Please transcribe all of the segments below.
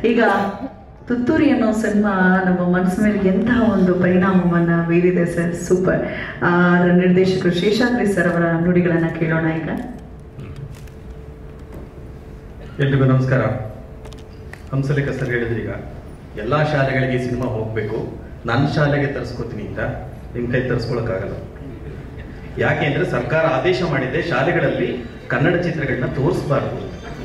ಈಗ ತುತ್ತೂರಿ ಅನ್ನೋ ಸಿನಿಮಾ ನಮ್ಮ ಮನಸ್ಸಿನ ಮೇಲೆ ಎಂತಹ ಒಂದು ಪರಿಣಾಮವನ್ನ ಬೀರಿದೆ ಸರ್ ಸೂಪರ್ ಆ, ಅದರ ನಿರ್ದೇಶಕರು ಶೇಷಾದ್ರಿ ಸರ್ ಅವರ ನುಡಿಗಳನ್ನ ಕೇಳೋಣ ಈಗ ಎಲ್ರಿಗೂ ನಮಸ್ಕಾರ ಹಂಸಲೇಖ ಸರ್ ಹೇಳಿದ್ರಿ ಈಗ ಎಲ್ಲ ಶಾಲೆಗಳಿಗೆ ಸಿನಿಮಾ ಹೋಗಬೇಕು ನನ್ನ ಶಾಲೆಗೆ ತರಿಸ್ಕೊತೀನಿ ಅಂತ ನಿಮ್ಮ ಕೈ ತರಿಸ್ಕೊಳಕ್ಕಾಗಲ್ಲ ಯಾಕೆ ಅಂದ್ರೆ ಸರ್ಕಾರ ಆದೇಶ ಮಾಡಿದೆ ಶಾಲೆಗಳಲ್ಲಿ ಕನ್ನಡ ಚಿತ್ರಗಳನ್ನ ತೋರಿಸಬಾರ್ದು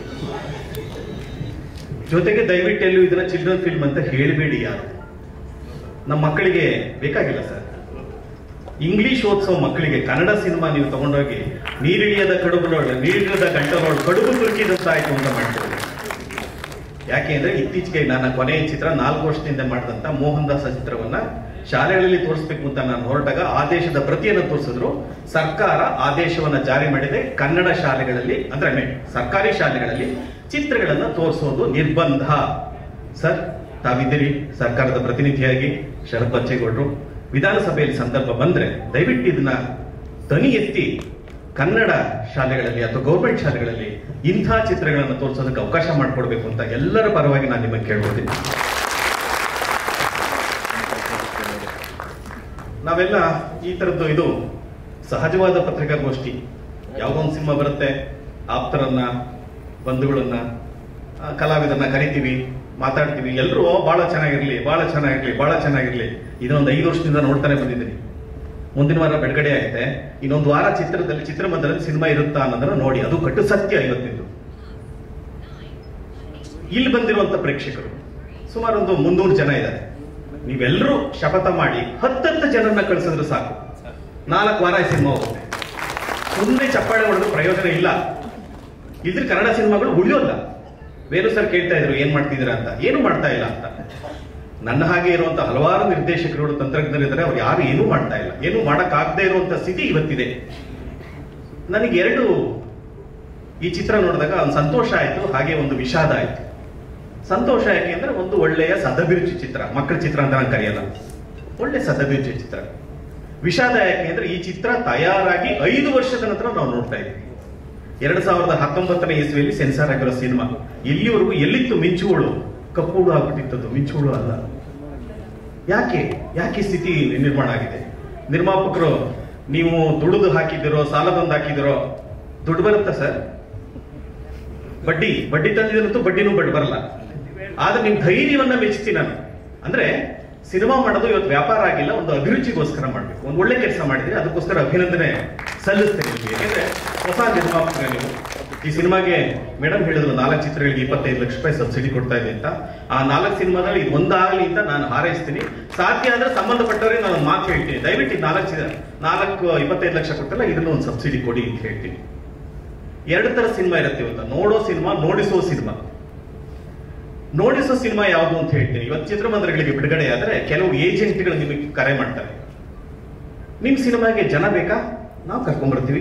ಜೊತೆಗೆ ದಯವಿಟ್ಟು ಎಲ್ಲೂ ಇದನ್ನ ಚಿಲ್ಡ್ರನ್ ಫಿಲ್ಮ್ ಅಂತ ಹೇಳಬೇಡಿ ಯಾರು ನಮ್ಮ ಮಕ್ಕಳಿಗೆ ಬೇಕಾಗಿಲ್ಲ ಸರ್ ಇಂಗ್ಲಿಷ್ ಓದಿಸೋ ಮಕ್ಕಳಿಗೆ ಕನ್ನಡ ಸಿನಿಮಾ ನೀವು ತಗೊಂಡೋಗಿ ನೀರಿಳಿಯದ ಕಡುಬುಗಳು ನೀರಿಳಿಯದ ಗಂಟಲೋಳು ಕಡುಬು ತುರುಕಿದಂತಾಯ್ತು ಅಂತ ಮಾಡ್ತೀವಿ ಯಾಕೆ ಅಂದ್ರೆ ಇತ್ತೀಚೆಗೆ ನನ್ನ ಕೊನೆಯ ಚಿತ್ರ ನಾಲ್ಕು ವರ್ಷದಿಂದ ಮಾಡಿದಂತ ಮೋಹನ್ ದಾಸ ಚಿತ್ರವನ್ನ ಶಾಲೆಗಳಲ್ಲಿ ತೋರಿಸ್ಬೇಕು ಅಂತ ನಾನು ಹೊರಟಾಗ ಆದೇಶದ ಪ್ರತಿಯನ್ನು ತೋರಿಸಿದ್ರು ಸರ್ಕಾರ ಆದೇಶವನ್ನ ಜಾರಿ ಮಾಡಿದೆ ಕನ್ನಡ ಶಾಲೆಗಳಲ್ಲಿ ಅಂದ್ರೆ I mean, ಸರ್ಕಾರಿ ಶಾಲೆಗಳಲ್ಲಿ ಚಿತ್ರಗಳನ್ನ ತೋರಿಸೋದು ನಿರ್ಬಂಧ ಸರ್ ತಾವಿದ್ದೀರಿ ಸರ್ಕಾರದ ಪ್ರತಿನಿಧಿಯಾಗಿ ಶರತ್ ಬಚ್ಚೇಗೌಡರು ವಿಧಾನಸಭೆಯಲ್ಲಿ ಸಂದರ್ಭ ಬಂದ್ರೆ ದಯವಿಟ್ಟು ಇದನ್ನ ಧ್ವನಿ ಎತ್ತಿ ಕನ್ನಡ ಶಾಲೆಗಳಲ್ಲಿ ಅಥವಾ ಗೌರ್ಮೆಂಟ್ ಶಾಲೆಗಳಲ್ಲಿ ಇಂಥ ಚಿತ್ರಗಳನ್ನು ತೋರಿಸೋದಕ್ಕೆ ಅವಕಾಶ ಮಾಡಿಕೊಡ್ಬೇಕು ಅಂತ ಎಲ್ಲರ ಪರವಾಗಿ ನಾನು ನಿಮಗೆ ಕೇಳ್ಕೊತೀನಿ ನಾವೆಲ್ಲ ಈ ತರದ್ದು ಇದು ಸಹಜವಾದ ಪತ್ರಿಕಾಗೋಷ್ಠಿ ಯಾವುದೋ ಒಂದು ಸಿನಿಮಾ ಬರುತ್ತೆ ಆಪ್ತರನ್ನ ಬಂಧುಗಳನ್ನ ಆ, ಕಲಾವಿದರನ್ನ ಕರಿತೀವಿ ಮಾತಾಡ್ತೀವಿ ಎಲ್ಲರೂ ಬಹಳ ಚೆನ್ನಾಗಿರ್ಲಿ ಬಹಳ ಚೆನ್ನಾಗಿರ್ಲಿ ಬಹಳ ಚೆನ್ನಾಗಿರ್ಲಿ ಇದೊಂದು ಐದು ವರ್ಷದಿಂದ ನೋಡ್ತಾನೆ ಬಂದಿದ್ದೀನಿ ಮುಂದಿನ ವಾರ ಬಿಡುಗಡೆ ಆಗುತ್ತೆ ಇನ್ನೊಂದು ವಾರ ಚಿತ್ರದಲ್ಲಿ ಚಿತ್ರಮಂದಿರದಲ್ಲಿ ಸಿನಿಮಾ ಇರುತ್ತಾ ಅನ್ನೋದನ್ನ ನೋಡಿ ಅದು ಕಟ್ಟು ಸತ್ಯ ಇವತ್ತಿಂದು ಇಲ್ಲಿ ಬಂದಿರುವಂತ ಪ್ರೇಕ್ಷಕರು ಸುಮಾರು ಒಂದು ಮುನ್ನೂರು ಜನ ಇದ್ದಾರೆ ನೀವೆಲ್ಲರೂ ಶಪಥ ಮಾಡಿ ಹತ್ತತ್ತು ಜನರನ್ನ ಕಳಿಸಿದ್ರೆ ಸಾಕು ನಾಲ್ಕು ವಾರ ಈ ಸಿನಿಮಾ ಹೋಗುತ್ತೆ ಸುಮ್ಮನೆ ಚಪ್ಪಾಳೆ ಹೊಡೆದು ಪ್ರಯೋಜನ ಇಲ್ಲ ಇದ್ರ ಕನ್ನಡ ಸಿನಿಮಾಗಳು ಉಳಿಯೋಲ್ಲ ವೇಣು ಸರ್ ಕೇಳ್ತಾ ಇದ್ರು ಏನ್ ಮಾಡ್ತಿದ್ದೀರಾ ಅಂತ ಏನು ಮಾಡ್ತಾ ಇಲ್ಲ ಅಂತ ನನ್ನ ಹಾಗೆ ಇರುವಂತ ಹಲವಾರು ನಿರ್ದೇಶಕರು ತಂತ್ರಜ್ಞರಿದ್ದಾರೆ ಅವ್ರು ಯಾರು ಏನೂ ಮಾಡ್ತಾ ಇಲ್ಲ ಏನು ಮಾಡಕ್ಕಾಗದೇ ಇರುವಂತ ಸ್ಥಿತಿ ಇವತ್ತಿದೆ ನನಗೆ ಎರಡು ಈ ಚಿತ್ರ ನೋಡಿದಾಗ ಒಂದು ಸಂತೋಷ ಆಯ್ತು ಹಾಗೆ ಒಂದು ವಿಷಾದ ಆಯ್ತು ಸಂತೋಷ ಯಾಕೆ ಅಂದ್ರೆ ಒಂದು ಒಳ್ಳೆಯ ಸದಭಿರುಚಿ ಚಿತ್ರ ಮಕ್ಕಳ ಚಿತ್ರ ಅಂತ ನಾನು ಕರೆಯಲ್ಲ ಒಳ್ಳೆ ಸದಭಿರುಚಿ ಚಿತ್ರ ವಿಷಾದ ಯಾಕೆ ಅಂದ್ರೆ ಈ ಚಿತ್ರ ತಯಾರಾಗಿ ಐದು ವರ್ಷದ ನಂತರ ನಾವು ನೋಡ್ತಾ ಇದ್ದೀವಿ ಎರಡ್ ಸಾವಿರದ ಹತ್ತೊಂಬತ್ತನೇ ಇಸ್ವಿಯಲ್ಲಿ ಸೆನ್ಸಾರ್ ಆಗಿರೋ ಸಿನಿಮಾ ಇಲ್ಲಿವರೆಗೂ ಎಲ್ಲಿತ್ತು ಮಿಂಚುಗಳು ಕಪ್ಪುಳು ಆಗ್ಬಿಟ್ಟಿತ್ತದು ಮಿಂಚುಗಳು ಅಲ್ಲ ಯಾಕೆ ಯಾಕೆ ಈ ಸ್ಥಿತಿ ನಿರ್ಮಾಣ ಆಗಿದೆ ನಿರ್ಮಾಪಕರು ನೀವು ದುಡಿದು ಹಾಕಿದಿರೋ ಸಾಲದೊಂದು ಹಾಕಿದಿರೋ ದುಡ್ಡು ಬರುತ್ತಾ ಸರ್ ಬಡ್ಡಿ ಬಡ್ಡಿ ತಂದಿದ್ರಂತೂ ಬಡ್ಡಿನೂ ಬಡ್ಡಿ ಬರಲ್ಲ ಆದ್ರೆ ನಿಮ್ ಧೈರ್ಯವನ್ನ ಮೆಚ್ಚುತ್ತೀನಿ ನಾನು ಅಂದ್ರೆ ಸಿನಿಮಾ ಮಾಡೋದು ಇವತ್ತು ವ್ಯಾಪಾರ ಆಗಿಲ್ಲ ಒಂದು ಅಭಿರುಚಿಗೋಸ್ಕರ ಮಾಡ್ಬೇಕು ಒಂದು ಒಳ್ಳೆ ಕೆಲಸ ಮಾಡಿದ್ರೆ ಅದಕ್ಕೋಸ್ಕರ ಅಭಿನಂದನೆ ಸಲ್ಲಿಸ್ತೇನೆ ನಿಮ್ಗೆ ಯಾಕಂದ್ರೆ ಹೊಸ ನಿರ್ಮಾಪಕ ನೀವು ಈ ಸಿನಿಮಾಗೆ ಮೇಡಮ್ ಹೇಳಿದ್ರು ನಾಲ್ಕು ಚಿತ್ರಗಳಿಗೆ ಇಪ್ಪತ್ತೈದು ಲಕ್ಷ ರೂಪಾಯಿ ಸಬ್ಸಿಡಿ ಕೊಡ್ತಾ ಇದೆ ಅಂತ ಆ ನಾಲ್ಕು ಸಿನಿಮಾದಲ್ಲಿ ಇದು ಒಂದಾಗಲಿ ಅಂತ ನಾನು ಹಾರೈಸ್ತೀನಿ ಸಾಧ್ಯ ಆದ್ರೆ ಸಂಬಂಧಪಟ್ಟವರಿಗೆ ನಾನು ಒಂದು ಮಾತು ಹೇಳ್ತೀನಿ ದಯವಿಟ್ಟು ಈ ನಾಲ್ಕು ಚಿ- ನಾಲ್ಕು ಇಪ್ಪತ್ತೈದು ಲಕ್ಷ ಕೊಟ್ಟಲ್ಲ ಇದನ್ನು ಒಂದು ಸಬ್ಸಿಡಿ ಕೊಡಿ ಅಂತ ಹೇಳ್ತೀನಿ ಎರಡು ತರ ಸಿನಿಮಾ ಇರುತ್ತೆ ಇವತ್ತು ನೋಡೋ ಸಿನಿಮಾ ನೋಡಿಸೋ ಸಿನಿಮಾ ನೋಡಿಸೋ ಸಿನಿಮಾ ಯಾವುದು ಅಂತ ಹೇಳ್ತೀನಿ ಇವತ್ತು ಚಿತ್ರಮಂದಿರಗಳಿಗೆ ಬಿಡುಗಡೆ ಆದ್ರೆ ಕೆಲವು ಏಜೆಂಟ್ಗಳು ನಿಮಗೆ ಕರೆ ಮಾಡ್ತಾರೆ ನಿಮ್ ಸಿನಿಮಾಗೆ ಜನ ಬೇಕಾ ನಾವು ಕರ್ಕೊಂಡ್ಬರ್ತೀವಿ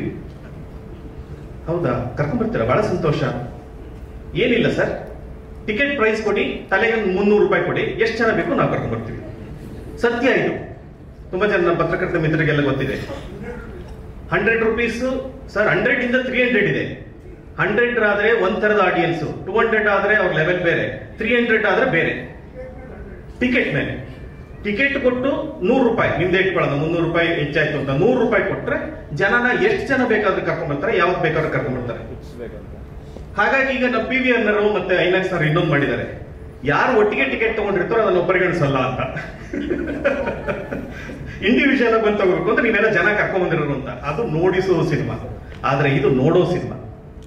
ಹೌದಾ ಕರ್ಕೊಂಡ್ಬರ್ತೀರಾ ಬಹಳ ಸಂತೋಷ ಏನಿಲ್ಲ ಸರ್ ಟಿಕೆಟ್ ಪ್ರೈಸ್ ಕೊಡಿ ತಲೆಗೆ ಒಂದು ಮುನ್ನೂರು ರೂಪಾಯಿ ಕೊಡಿ ಎಷ್ಟು ಜನ ಬೇಕು ನಾವು ಕರ್ಕೊಂಡ್ಬರ್ತೀವಿ ಸತ್ಯ ಇದು ತುಂಬಾ ಜನ ನಮ್ಮ ಪತ್ರಕರ್ತ ಮಿತ್ರರಿಗೆಲ್ಲ ಗೊತ್ತಿದೆ ಹಂಡ್ರೆಡ್ ರುಪೀಸ್ ಸರ್ ಹಂಡ್ರೆಡ್ ಇಂದ ತ್ರೀ ಹಂಡ್ರೆಡ್ ಇದೆ ಹಂಡ್ರೆಡ್ ಆದ್ರೆ ಒಂದ್ ತರದ ಆಡಿಯನ್ಸ್ ಟೂ ಹಂಡ್ರೆಡ್ ಆದ್ರೆ ಅವ್ರ ಲೆವೆಲ್ ಬೇರೆ ತ್ರೀ ಹಂಡ್ರೆಡ್ ಆದ್ರೆ ಬೇರೆ ಟಿಕೆಟ್ ಮೇಲೆ ಟಿಕೆಟ್ ಕೊಟ್ಟು ನೂರು ರೂಪಾಯಿ ನಿಮ್ದು ಇಟ್ಕೊಳ್ಳೋದು ಮುನ್ನೂರು ರೂಪಾಯಿ ಹೆಚ್ಚಾಯ್ತು ಅಂತ ನೂರು ರೂಪಾಯಿ ಕೊಟ್ರೆ ಜನನ ಎಷ್ಟು ಜನ ಬೇಕಾದ್ರೂ ಕರ್ಕೊಂಡ್ ಬರ್ತಾರೆ ಯಾವ್ದು ಬೇಕಾದ್ರೂ ಕರ್ಕೊಂಡ್ ಬರ್ತಾರೆ ಹಾಗಾಗಿ ಈಗ ನಮ್ಮ ಪಿ ವಿ ಅನ್ನರು ಮತ್ತೆ ಐನಾಕ್ಸ್ ಅವರು ಇನ್ನೊಂದು ಮಾಡಿದ್ದಾರೆ ಯಾರು ಒಟ್ಟಿಗೆ ಟಿಕೆಟ್ ತಗೊಂಡಿರ್ತಾರೋ ಅದನ್ನು ಪರಿಗಣಿಸಲ್ಲ ಅಂತ ಇಂಡಿವಿಜುವಲ್ ಆಗಿ ಬಂದು ತಗೋಬೇಕು ಅಂದ್ರೆ ನೀವೆಲ್ಲ ಜನ ಕರ್ಕೊಂಡ್ ಬಂದಿರೋರು ಅಂತ ಅದು ನೋಡಿಸುವ ಸಿನಿಮಾ ಆದ್ರೆ ಇದು ನೋಡೋ ಸಿನಿಮಾ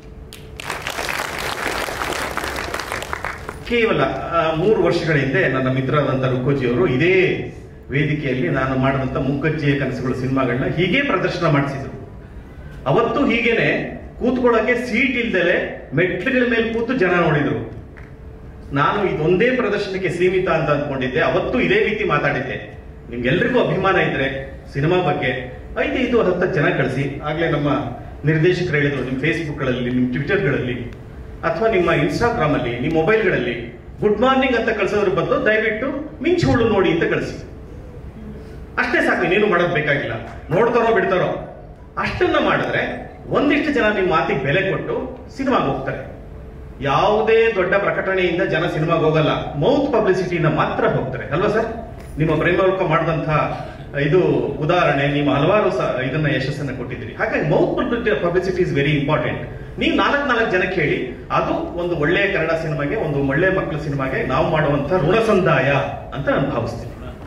ಕೇವಲ ಆ, ಮೂರು ವರ್ಷಗಳ ಹಿಂದೆ ನನ್ನ ಮಿತ್ರರಾದಂತ ರುಕೋಜಿ ಅವರು ಇದೇ ವೇದಿಕೆಯಲ್ಲಿ ನಾನು ಮಾಡಿದಂತ ಮುಕ್ಕಜ್ಜಿಯ ಕನಸುಗಳು ಸಿನಿಮಾಗಳನ್ನ ಹೀಗೆ ಪ್ರದರ್ಶನ ಮಾಡಿಸಿದ್ರು ಅವತ್ತು ಹೀಗೇನೆ ಕೂತ್ಕೊಳ್ಳೋಕೆ ಸೀಟ್ ಇಲ್ದಲೆ ಮೆಟ್ಲುಗಳ ಮೇಲೆ ಕೂತು ಜನ ನೋಡಿದ್ರು ನಾನು ಇದೊಂದೇ ಪ್ರದರ್ಶನಕ್ಕೆ ಸೀಮಿತ ಅಂತ ಅಂದ್ಕೊಂಡಿದ್ದೆ ಅವತ್ತು ಇದೇ ರೀತಿ ಮಾತಾಡಿದ್ದೆ ನಿಮ್ಗೆಲ್ರಿಗೂ ಅಭಿಮಾನ ಇದ್ರೆ ಸಿನಿಮಾ ಬಗ್ಗೆ ಐದು ಐದು ಹತ್ತು ಜನ ಕಳಿಸಿ ಆಗ್ಲೇ ನಮ್ಮ ನಿರ್ದೇಶಕರು ಹೇಳಿದ್ರು ನಿಮ್ಮ ಫೇಸ್ಬುಕ್ಗಳಲ್ಲಿ ನಿಮ್ಮ ಟ್ವಿಟರ್ಗಳಲ್ಲಿ ಅಥವಾ ನಿಮ್ಮ ಇನ್ಸ್ಟಾಗ್ರಾಮ್ ಅಲ್ಲಿ ನಿಮ್ಮ ಮೊಬೈಲ್ಗಳಲ್ಲಿ ಗುಡ್ ಮಾರ್ನಿಂಗ್ ಅಂತ ಕಳ್ಸೋದ್ರ ಬದಲು ದಯವಿಟ್ಟು ಮಿಂಚು ಹುಳು ನೋಡಿ ಅಂತ ಕಳಿಸಿ ಅಷ್ಟೇ ಸಾಕು ಇನ್ನೇನು ಮಾಡೋದು ಬೇಕಾಗಿಲ್ಲ ನೋಡ್ತಾರೋ ಬಿಡ್ತಾರೋ ಅಷ್ಟನ್ನ ಮಾಡಿದ್ರೆ ಒಂದಿಷ್ಟು ಜನ ನಿಮ್ಮ ಮಾತಿಗೆ ಬೆಲೆ ಕೊಟ್ಟು ಸಿನಿಮಾಗೆ ಹೋಗ್ತಾರೆ ಯಾವುದೇ ದೊಡ್ಡ ಪ್ರಕಟಣೆಯಿಂದ ಜನ ಸಿನಿಮಾಗೆ ಹೋಗಲ್ಲ ಮೌತ್ ಪಬ್ಲಿಸಿಟಿಯಿಂದ ಮಾತ್ರ ಹೋಗ್ತಾರೆ ಅಲ್ವಾ ಸರ್ ನಿಮ್ಮ ಪ್ರೇಮವರ್ಕ ಮಾಡಿದಂತ ಇದು ಉದಾಹರಣೆ ನೀವು ಹಲವಾರು ಸ- ಇದನ್ನ ಯಶಸ್ಸನ್ನ ಕೊಟ್ಟಿದ್ದೀರಿ ಹಾಗಾಗಿ mouth publicity is very important ನೀವು ನಾಲ್ಕು ನಾಲ್ಕು ಜನಕ್ಕೆ ಹೇಳಿ ಅದು ಒಂದು ಒಳ್ಳೆಯ ಕನ್ನಡ ಸಿನಿಮಾಗೆ ಒಂದು ಒಳ್ಳೆಯ ಮಕ್ಕಳ ಸಿನಿಮಾಗೆ ನಾವು ಮಾಡುವಂತ ಋಣ ಸಂದಾಯ ಅಂತ ನಾನು ಭಾವಿಸ್ತೀನಿ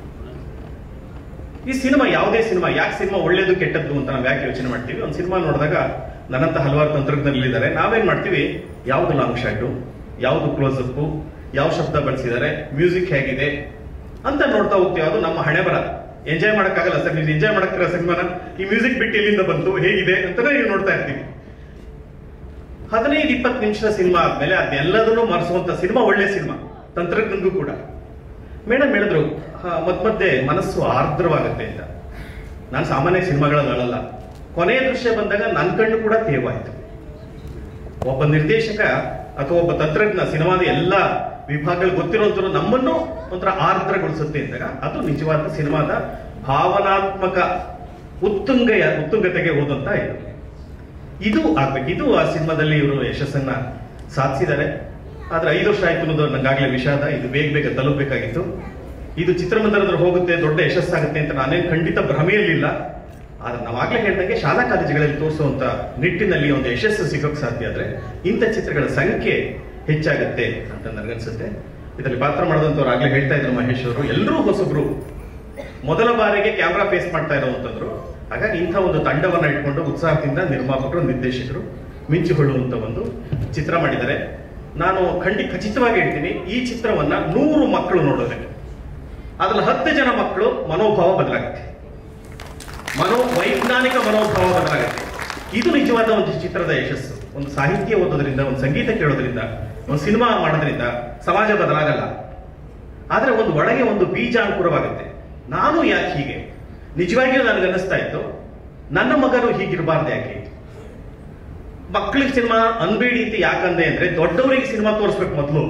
ಈ ಸಿನಿಮಾ ಯಾವುದೇ ಸಿನಿಮಾ ಯಾಕೆ ಸಿನಿಮಾ ಒಳ್ಳೇದು ಕೆಟ್ಟದ್ದು ಅಂತ ನಾವು ಯಾಕೆ ಯೋಚನೆ ಮಾಡ್ತೀವಿ ಒಂದು ಸಿನಿಮಾ ನೋಡಿದಾಗ ನನ್ನಂತ ಹಲವಾರು ತಂತ್ರಜ್ಞರಿದ್ದಾರೆ ನಾವೇನ್ ಮಾಡ್ತೀವಿ ಯಾವ್ದು ಲಾಂಗ್ ಶಾಟು ಯಾವ್ದು ಕ್ಲೋಸ್ ಅಪ್ ಯಾವ ಶಬ್ದ ಬಳಸಿದ್ದಾರೆ ಮ್ಯೂಸಿಕ್ ಹೇಗಿದೆ ಅಂತ ನೋಡ್ತಾ ಹೋಗ್ತೀವಿ ಅದು ನಮ್ಮ ಹಣೆ ಬರ ಎಂಜಾಯ್ ಮಾಡಕ್ಕಾಗಲ್ಲ ಸರ್ ನೀವು ಎಂಜಾಯ್ ಮಾಡಕ್ತಿರೋ ಸಿನಿಮಾನ ಈ ಮ್ಯೂಸಿಕ್ ಬಿಟ್ಟು ಎಲ್ಲಿಂದ ಬಂತು ಹೇಗಿದೆ ಅಂತಾನೆ ನೀವು ನೋಡ್ತಾ ಇರ್ತೀವಿ ಹದಿನೈದು ಇಪ್ಪತ್ತು ನಿಮಿಷದ ಸಿನಿಮಾ ಆದ್ಮೇಲೆ ಅದನ್ನೆಲ್ಲದನ್ನು ಮರೆಸುವಂತ ಸಿನಿಮಾ ಒಳ್ಳೆ ಸಿನಿಮಾ ತಂತ್ರಜ್ಞನಿಗೂ ಕೂಡ ಮೇಡಮ್ ಹೇಳಿದ್ರು ಹ, ಮತ್ ಮಧ್ಯೆ ಮನಸ್ಸು ಆರ್ದ್ರವಾಗುತ್ತೆ ಅಂತ ನಾನು ಸಾಮಾನ್ಯ ಸಿನಿಮಾಗಳಲ್ಲಿ ಅಳಲ್ಲ ಕೊನೆಯ ದೃಶ್ಯ ಬಂದಾಗ ನನ್ನ ಕಣ್ಣು ಕೂಡ ತೇವಾಯ್ತು ಒಬ್ಬ ನಿರ್ದೇಶಕ ಅಥವಾ ಒಬ್ಬ ತಂತ್ರಜ್ಞ ಸಿನಿಮಾದ ಎಲ್ಲ ವಿಭಾಗಗಳು ಗೊತ್ತಿರುವಂತರು ನಮ್ಮನ್ನು ಒಂಥರ ಆರ್ದ್ರಗೊಳಿಸುತ್ತೆ ಅಂದಾಗ ಅದು ನಿಜವಾದ ಸಿನಿಮಾದ ಭಾವನಾತ್ಮಕ ಉತ್ತುಂಗಯ ಉತ್ತುಂಗತೆಗೆ ಹೋದಂತ ಇದು ಇದು ಆಗ್ಬೇಕು ಇದು ಆ ಸಿನಿಮಾದಲ್ಲಿ ಇವರು ಯಶಸ್ಸನ್ನ ಸಾಧಿಸಿದ್ದಾರೆ ಆದ್ರೆ ಐದು ವರ್ಷ ಆಯ್ತು ಅನ್ನೋದು ನಂಗಾಗ್ಲೇ ವಿಷಾದ ಇದು ಬೇಗ ಬೇಗ ತಲುಪಬೇಕಾಗಿತ್ತು ಇದು ಚಿತ್ರಮಂದಿರದಲ್ಲಿ ಹೋಗುತ್ತೆ ದೊಡ್ಡ ಯಶಸ್ಸಾಗುತ್ತೆ ಅಂತ ನಾನೇನು ಖಂಡಿತ ಭ್ರಮೆಯಲ್ಲಿಲ್ಲ ಆದ್ರೆ ನಾವಾಗ್ಲೇ ಹೇಳ್ದಂಗೆ ಶಾಲಾ ಕಾಲೇಜುಗಳಲ್ಲಿ ತೋರಿಸುವಂತ ನಿಟ್ಟಿನಲ್ಲಿ ಒಂದು ಯಶಸ್ಸು ಸಿಗೋಕ್ ಸಾಧ್ಯ ಆದ್ರೆ ಇಂಥ ಚಿತ್ರಗಳ ಸಂಖ್ಯೆ ಹೆಚ್ಚಾಗುತ್ತೆ ಅಂತ ನನಗನ್ಸುತ್ತೆ ಇದರಲ್ಲಿ ಪಾತ್ರ ಮಾಡಿದಂತವ್ರು ಆಗ್ಲೇ ಹೇಳ್ತಾ ಇದ್ರು ಮಹೇಶ್ ಅವರು ಎಲ್ಲರೂ ಹೊಸಬ್ರು ಮೊದಲ ಬಾರಿಗೆ ಕ್ಯಾಮ್ರಾ ಫೇಸ್ ಮಾಡ್ತಾ ಇರುವಂತಂದ್ರು ಹಾಗಾಗಿ ಇಂಥ ಒಂದು ತಂಡವನ್ನ ಇಟ್ಕೊಂಡು ಉತ್ಸಾಹದಿಂದ ನಿರ್ಮಾಪಕರು ನಿರ್ದೇಶಕರು ಮಿಂಚು ಹೊಳ್ಳುವಂತ ಒಂದು ಚಿತ್ರ ಮಾಡಿದ್ದಾರೆ ನಾನು ಖಂಡಿತ ಖಚಿತವಾಗಿ ಹೇಳ್ತೀನಿ ಈ ಚಿತ್ರವನ್ನ ನೂರು ಮಕ್ಕಳು ನೋಡಿದ್ರೆ ಅದ್ರಲ್ಲಿ ಹತ್ತು ಜನ ಮಕ್ಕಳು ಮನೋಭಾವ ಬದಲಾಗುತ್ತೆ ಮನೋ ವೈಜ್ಞಾನಿಕ ಮನೋಭಾವ ಬದಲಾಗುತ್ತೆ ಇದು ನಿಜವಾದ ಒಂದು ಚಿತ್ರದ ಯಶಸ್ಸು ಒಂದು ಸಾಹಿತ್ಯ ಓದೋದ್ರಿಂದ ಒಂದು ಸಂಗೀತ ಕೇಳೋದ್ರಿಂದ ಒಂದು ಸಿನಿಮಾ ಮಾಡೋದ್ರಿಂದ ಸಮಾಜ ಬದಲಾಗಲ್ಲ ಆದ್ರೆ ಒಂದು ಒಳಗೆ ಒಂದು ಬೀಜ ಅನುಕೂಲವಾಗುತ್ತೆ ನಾನು ಯಾಕೆ ಹೀಗೆ ನಿಜವಾಗಿಯೂ ನನಗೆ ಅನ್ನಿಸ್ತಾ ಇತ್ತು ನನ್ನ ಮಗನು ಹೀಗಿರಬಾರ್ದು ಯಾಕೆ ಮಕ್ಕಳಿಗೆ ಸಿನಿಮಾ ಅನ್ಬೇಡಿ ಅಂತ ಯಾಕಂದೆ ಅಂದ್ರೆ ದೊಡ್ಡವರಿಗೆ ಸಿನಿಮಾ ತೋರಿಸ್ಬೇಕು ಮೊದಲು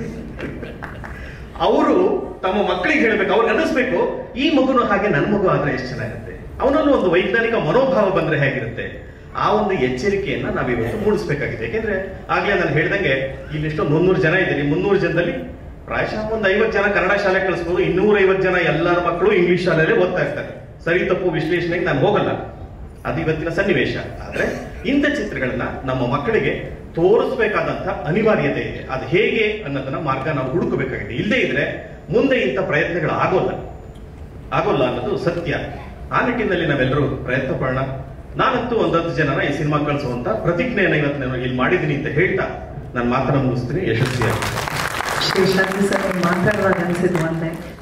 ಅವರು ತಮ್ಮ ಮಕ್ಕಳಿಗೆ ಹೇಳ್ಬೇಕು ಅವ್ರಿಗೆ ಅನ್ನಿಸ್ಬೇಕು ಈ ಮಗುನು ಹಾಗೆ ನನ್ನ ಮಗು ಆದ್ರೆ ಎಷ್ಟು ಚೆನ್ನಾಗಿರುತ್ತೆ ಅವನಲ್ಲೂ ಒಂದು ವೈಜ್ಞಾನಿಕ ಮನೋಭಾವ ಬಂದ್ರೆ ಹೇಗಿರುತ್ತೆ ಆ ಒಂದು ಎಚ್ಚರಿಕೆಯನ್ನ ನಾವಿವತ್ತು ಮೂಡಿಸ್ಬೇಕಾಗಿದೆ ಯಾಕೆಂದ್ರೆ ಆಗ್ಲೇ ನಾನು ಹೇಳ್ದಂಗೆ ಇಲ್ಲಿ ಎಷ್ಟೋ ಮುನ್ನೂರು ಜನ ಇದ್ದೀರಿ ಮುನ್ನೂರು ಜನದಲ್ಲಿ ಪ್ರಾಯಶಃ ಒಂದು ಐವತ್ತು ಜನ ಕನ್ನಡ ಶಾಲೆ ಕಳಿಸ್ಬೋದು ಇನ್ನೂರ ಐವತ್ತು ಜನ ಎಲ್ಲರ ಮಕ್ಕಳು ಇಂಗ್ಲಿಷ್ ಶಾಲೆಯಲ್ಲೇ ಓದ್ತಾ ಇರ್ತಾರೆ ಸರಿ ತಪ್ಪು ವಿಶ್ಲೇಷಣೆಗೆ ನಾನು ಹೋಗಲ್ಲ ಅದು ಇವತ್ತಿನ ಸನ್ನಿವೇಶ ಆದ್ರೆ ಇಂಥ ಚಿತ್ರಗಳನ್ನ ನಮ್ಮ ಮಕ್ಕಳಿಗೆ ತೋರಿಸಬೇಕಾದಂತ ಅನಿವಾರ್ಯತೆ ಇದೆ ಅದು ಹೇಗೆ ಅನ್ನೋದನ್ನ ಮಾರ್ಗ ನಾವು ಹುಡುಕಬೇಕಾಗಿದೆ ಇಲ್ಲದೇ ಇದ್ರೆ ಮುಂದೆ ಇಂಥ ಪ್ರಯತ್ನಗಳು ಆಗೋಲ್ಲ ಆಗೋಲ್ಲ ಅನ್ನೋದು ಸತ್ಯ ಆ ನಿಟ್ಟಿನಲ್ಲಿ ನಾವೆಲ್ಲರೂ ಪ್ರಯತ್ನ ಪಡೋಣ ನಾನಂತೂ ಒಂದತ್ತು ಜನನ ಈ ಸಿನಿಮಾ ಕಳಿಸುವಂತ ಪ್ರತಿಜ್ಞೆಯನ್ನು ಇವತ್ತು ನಾನು ಇಲ್ಲಿ ಮಾಡಿದ್ದೀನಿ ಅಂತ ಹೇಳ್ತಾ ನಾನು ಮಾತನ್ನ ಮುಗಿಸ್ತೀನಿ ಯಶಸ್ವಿಯಾಗಿ ಶೇಷಾದ್ರಿ ಸರ್ ಮಾತಾಡುವಾಗ ಅನ್ಸಿದ್ದು ಒಂದೇ